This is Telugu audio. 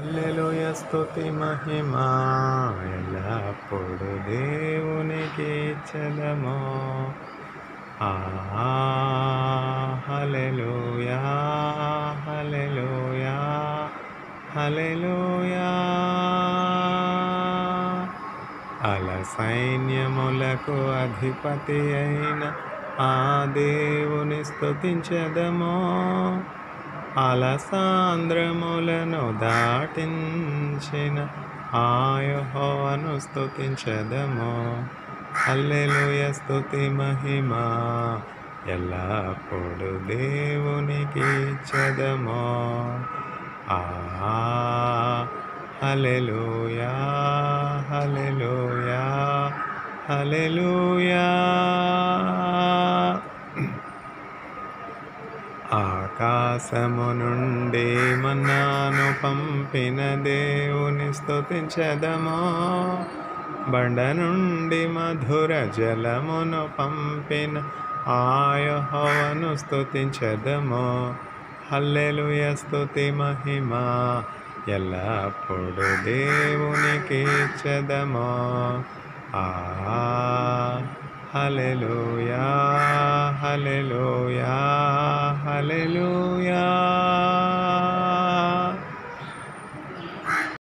హల్లెలూయ స్తుతి మహిమా ఎల్లప్పుడు దేవునికి ఇచ్చదము ఆహా హల్లెలూయా హల్లెలూయా హల్లెలూయా అల సైన్యములకు అధిపతి అయిన ఆ దేవుని స్తుతించదము అలసాంద్రములను దాటించిన ఆయహోవను స్తుతించదము హల్లెలూయ స్తుతి మహిమా ఎల్లప్పుడు దేవునికి ఇచ్చదము ఆహా హల్లెలూయా హల్లెలూయా హల్లెలూయా ఆకాశము నుండి మన్నాను పంపిన దేవుని స్తుతించదము బండ నుండి మధుర జలమును పంపిన ఆయహోవను స్తుతించదము హల్లెలూయ స్తుతి మహిమా ఎల్లప్పుడు దేవునికి ఇచ్చదము ఆ హల్లెలూయా హల్లెలూయా